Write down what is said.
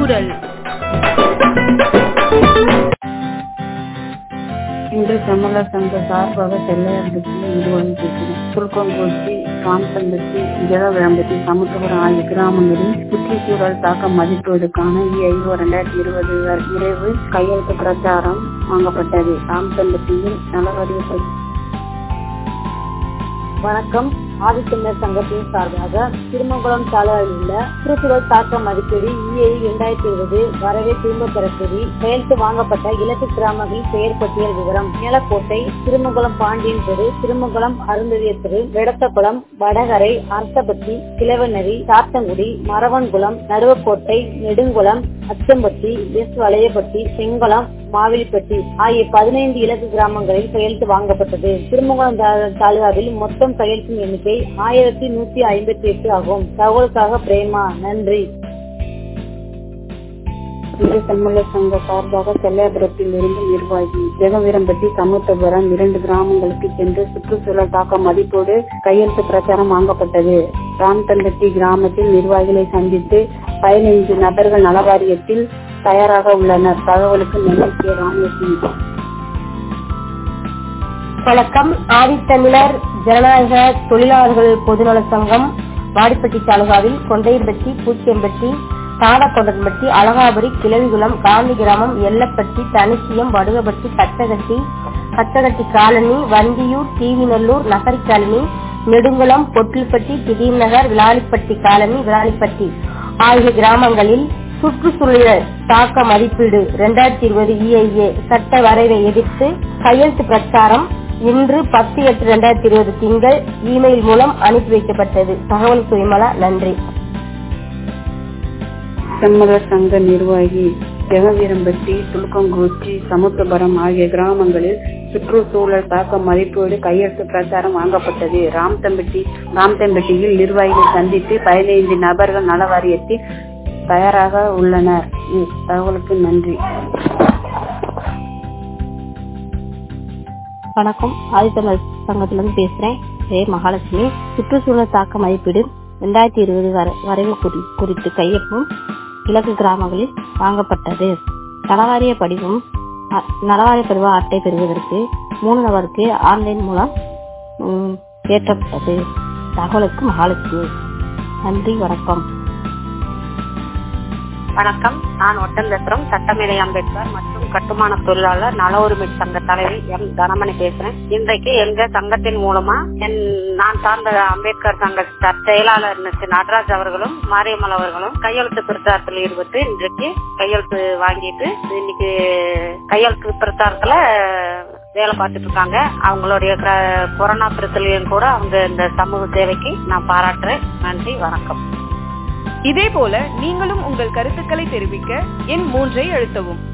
சூழல் இன்று தமிழர் சங்க சார்பாக செல்லையர்களுக்கு நிர்வகிக்கிறது சுல்கோங்கோச்சி ராம்சந்தத்தி ஜெகவிளம்பத்தி சமுத்திரபுரம் ஆகிய கிராமங்களில் சுற்றுச்சூழல் தாக்க மதிப்பீடுக்கான இஐஓ ரெண்டாயிரத்தி இருபது நிறைவு கையெழுத்து பிரச்சாரம் வாங்கப்பட்டது ராம்சந்தத்தியில் நலவரிய வணக்கம் ஆதித்தமிழர் சங்கத்தின் சார்பாக திருமங்குளம் சாலையில் உள்ள சுற்றுச்சூழல் தாக்க மதிப்பீடு இஐ இரண்டாயிரத்தி இருபது வரவே திரும்ப பெறப்போதி கையெழுத்து வாங்கப்பட்ட இலக்கு கிராமங்களின் பெயர் பட்டியல் விவரம் மேலக்கோட்டை திருமங்குளம் பாண்டியன் தெரு திருமங்குளம் அருந்ததிய தெரு வெடத்தகுளம் வடகரை அரசபத்தி கிழவநரி சாத்தங்குடி மரவன்குளம் நடுவக்கோட்டை நெடுங்குளம் அச்சம்பட்டி எஸ் வளையப்பட்டி செங்குளம் மாவிலிப்பட்டி ஆகிய பதினைந்து இலக்கு கிராமங்களில் கையெழுத்து வாங்கப்பட்டது திருமங்கலம் தாலுகாவில் மொத்தம் கையெழுத்தின் எண்ணிக்கை ஆயிரத்தி நூத்தி ஐம்பத்தி எட்டு ஆகும் தகவலுக்காக பிரேமா நன்றி இன்று தமிழர் சங்க சார்பாக செல்லையபுரத்தில் இருந்து நிர்வாகி ஜெகவீரம்பட்டி சமுத்திரபுரம் இரண்டு கிராமங்களுக்கு சென்று சுற்றுச்சூழல் தாக்க மதிப்போடு கையெழுத்து பிரச்சாரம் வாங்கப்பட்டது ராம்தண்டட்டி கிராமத்தில் நிர்வாகிகளை சந்தித்து பதினைந்து நபர்கள் நலவாரியத்தில் தயாராக உள்ளனர் தகவலுக்கு நெல்லை ராமலட்சுமி வணக்கம் ஆதித்தமிழர் ஜனநாயக தொழிலாளர்கள் பொதுநல சங்கம் வாடிப்பட்டி தாலுகாவில் Kondayampatti பூச்சியம்பட்டி தாடக்கொண்டன்பட்டி Alagapuri Kilavikulam Gandhi Gramam Ellapatti Thanichiyam Vadugapatti Kachakatti Kachakatti colony Vandiyur Theevinallur Nagari colony Nedungulam Pottilpatti Thideer Nagar விளாலிப்பட்டி colony விளாலிப்பட்டி ஆகிய கிராமங்களில் சுற்றுச்சூழல் தாக்க மதிப்பீடு இரண்டாயிரத்தி இருபது இஐஏ சட்ட வரைவை எதிர்த்து கையெழுத்து பிரச்சாரம் இன்று பத்து எட்டு இரண்டாயிரத்தி இருபது திங்கள் இமெயில் மூலம் அனுப்பி வைக்கப்பட்டது தகவல் சுயமலா நன்றி செம்மலர் சங்க நிர்வாகி ஜெகவீரம்பட்டி துலுக்கங்கூச்சி சமுத்திரபுரம் ஆகிய கிராமங்களில் சுற்றுச்சூழல் தாக்க மதிப்பீடு கையெழுத்து பிரச்சாரம் வாங்கப்பட்டது ராம்தம்பட்டி ராம்தம்பட்டியில் நிர்வாகிகள் சந்தித்து பதினைந்து நபர்கள் நலவாரியத்தில் தயாராக உள்ளனர் தகவலுக்கு நன்றி வணக்கம் ஆதித்தமிழர் சங்கத்திலிருந்து பேசுறேன் பேர் மகாலட்சுமி சுற்றுச்சூழல் தாக்க மதிப்பீடு இரண்டாயிரத்தி இருபது வரைவு குறித்து கையொப்பம் கிழக்கு கிராமங்களில் வாங்கப்பட்டது நலவாரிய படிவம் நலவாரிய படிவ அட்டை பெறுவதற்கு மூணு நபருக்கு ஆன்லைன் மூலம் ஏற்றப்பட்டது தகவலுக்கு மகாலட்சுமி நன்றி வணக்கம் வணக்கம் நான் ஒட்டந்தத்திரம் சட்டமேதை அம்பேத்கர் மற்றும் கட்டுமான தொழிலாளர் நல உரிமை சங்க தலைவி எம் தனமணி பேசுறேன் இன்றைக்கு எங்க சங்கத்தின் மூலமா நான் சார்ந்த அம்பேத்கர் சங்க செயலாளர் நடராஜ் அவர்களும் மாரியம்மல் அவர்களும் கையெழுத்து பிரச்சாரத்தில் ஈடுபட்டு இன்றைக்கு கையெழுத்து வாங்கிட்டு இன்னைக்கு கையெழுத்து பிரச்சாரத்துல வேலை பார்த்துட்டு இருக்காங்க அவங்களுடைய கொரோனா பிரச்சனையும் கூட அவங்க இந்த சமூக சேவைக்கு நான் பாராட்டுறேன் நன்றி வணக்கம் இதே போல நீங்களும் உங்கள் கருத்துக்களை தெரிவிக்க எண் மூன்றை அழுத்தவும்